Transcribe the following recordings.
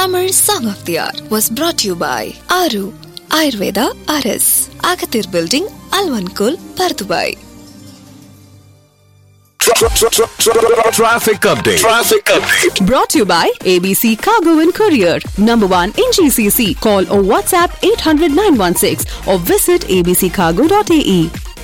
Tamil Song of the Hour was brought to you by Aru Ayurveda RS, Agathir Building, Alvankul, Pardubai. Traffic update. Traffic update. Brought to you by ABC Cargo and Courier. Number one in GCC. Call or WhatsApp 800 916 or visit abccargo.ae.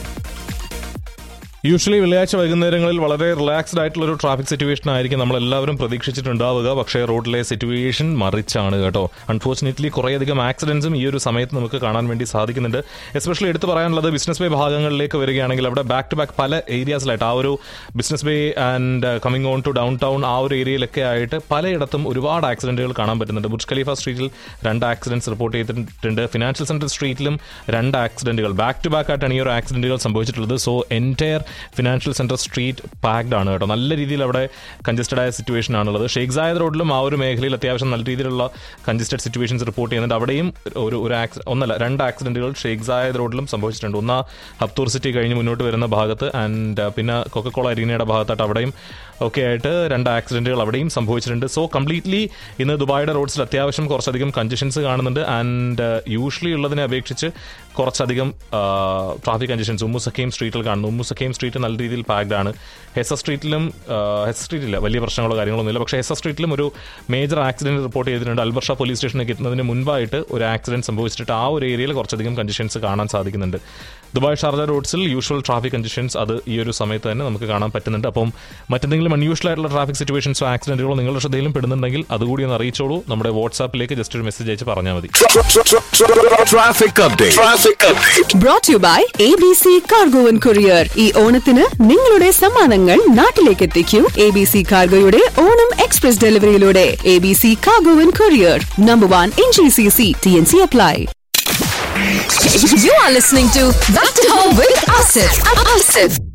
Usually വെള്ളിയാഴ്ച വൈകുന്നേരങ്ങളിൽ വളരെ relaxed ആയിട്ടുള്ള ഒരു traffic situation ആയിരിക്കും നമ്മൾ എല്ലാവരും പ്രതീക്ഷിച്ചിട്ടുണ്ടാവുക പക്ഷേ റോഡിലെ സിറ്റുവേഷൻ മറിച്ചാണ് കേട്ടോ അൺഫോർച്ചുനേറ്റ്ലി കുറേയധികം ആക്സിഡൻസും ഈ ഒരു സമയത്ത് നമുക്ക് കാണാൻ വേണ്ടി സാധിക്കുന്നുണ്ട് എസ്പെഷ്യലി എടുത്തു പറയാനുള്ളത് ബിസിനസ് ബേ ഭാഗങ്ങളിലേക്ക് വരികയാണെങ്കിൽ അവിടെ ബാക്ക് ടു ബാക്ക് പല ഏരിയാസിലായിട്ട് ആ ഒരു Business Bay and coming on to downtown ആ ഒരു ഏരിയയിലൊക്കെ ആയിട്ട് പലയിടത്തും ഒരുപാട് ആക്സിഡന്റുകൾ കാണാൻ പറ്റുന്നുണ്ട് ബുർജ് ഖലീഫ സ്ട്രീറ്റിൽ രണ്ട് ആക്സിഡൻസ് റിപ്പോർട്ട് ചെയ്തിട്ടുണ്ട് ഫിനാൻഷ്യൽ സെന്റർ സ്ട്രീറ്റിലും രണ്ട് ആക്സിഡന്റുകൾ ബാക്ക് ടു ബാക്ക് ആയിട്ടാണ് ഈ ഒരു ആക്സിഡന്റുകൾ സംഭവിച്ചിട്ടുള്ളത് so entire financial centre street packed ആണ് കേട്ടോ നല്ല രീതിയിൽ അവിടെ കൺജസ്റ്റഡ് ആയ സിറ്റുവേഷൻ ആണുള്ളത് ഷെയ്ഖ് സായദ് റോഡിലും ആ ഒരു മേഖലയിൽ അത്യാവശ്യം നല്ല രീതിയിലുള്ള കൺജസ്റ്റഡ് സിറ്റുവേഷൻസ് റിപ്പോർട്ട് ചെയ്യുന്നുണ്ട് അവിടെയും ഒരു ഒരു ആക്സി ഒന്നല്ല രണ്ട് ആക്സിഡന്റുകൾ ഷെയ്ഖ് സായദ് റോഡിലും സംഭവിച്ചിട്ടുണ്ട് ഒന്ന് ഹപ്തൂർ സിറ്റി കഴിഞ്ഞ് മുന്നോട്ട് വരുന്ന ഭാഗത്ത് ആൻഡ് പിന്നെ കൊക്കക്കോള അരീനയുടെ ഭാഗത്തായിട്ട് അവിടെയും ഒക്കെ ആയിട്ട് രണ്ട് ആക്സിഡന്റുകൾ അവിടെയും സംഭവിച്ചിട്ടുണ്ട് സോ കംപ്ലീറ്റ്ലി ഇന്ന് ദുബായിയുടെ റോഡ്സിൽ അത്യാവശ്യം കുറച്ചധികം കൺജഷൻസ് കാണുന്നുണ്ട് ആൻഡ് യൂഷ്വലി ഉള്ളതിനെ അപേക്ഷിച്ച് കുറച്ചധികം ട്രാഫിക് കൺജഷൻസ് ഉമ്മു സക്കീം സ്ട്രീറ്റിൽ കാണുന്നു ഉമ്മു സക്കീം സ്ട്രീറ്റ് നല്ല രീതിയിൽ പാക്ഡ് ആണ് ഹെസ സ്ട്രീറ്റിലും ഹെസ സ്ട്രീറ്റില്ല വലിയ പ്രശ്നങ്ങളോ കാര്യങ്ങളൊന്നുമില്ല പക്ഷേ ഹെസ സ്ട്രീറ്റിലും ഒരു മേജർ ആക്സിഡന്റ് റിപ്പോർട്ട് ചെയ്തിട്ടുണ്ട് അൽബർഷ പോലീസ് സ്റ്റേഷനിലേക്ക് എത്തുന്നതിന് മുൻപായിട്ട് ഒരു ആക്സിഡന്റ് സംഭവിച്ചിട്ട് ആ ഒരു ഏരിയയിൽ കുറച്ചധികം കൺജഷൻസ് കാണാൻ സാധിക്കുന്നുണ്ട് ദുബായ് ഷാർജ റോഡ്സിൽ യൂഷ്വൽ ട്രാഫിക് കൺജഷൻസ് അത് ഈ ഒരു സമയത്ത് തന്നെ നമുക്ക് കാണാൻ പറ്റുന്നുണ്ട് അപ്പം മറ്റെന്തെങ്കിലും അൺയൂഷ്വൽ ആയിട്ടുള്ള ട്രാഫിക് സിറ്റുവേഷൻസോ ആക്സിഡന്റുകളോ നിങ്ങളുടെ ശ്രദ്ധയിലും പെടുന്നുണ്ടെങ്കിൽ അതുകൂടി ഒന്ന് അറിയിച്ചോളൂ നമ്മുടെ വാട്സാപ്പിലേക്ക് ജസ്റ്റ് ഒരു മെസ്സേജ് അയച്ച് പറഞ്ഞാൽ മതി Traffic update. Traffic update. Brought to you by ABC Cargo and Courier. ഈ ഓണത്തിന് നിങ്ങളുടെ സമ്മാനങ്ങൾ നാട്ടിലേക്ക് എത്തിക്കൂ എ ബി സി കാർഗോയുടെ ഓണം എക്സ്പ്രസ് ഡെലിവറിയിലൂടെ A B C cargo and courier number one in G C C T N C apply You are listening to Back to Home with Asif. Asif.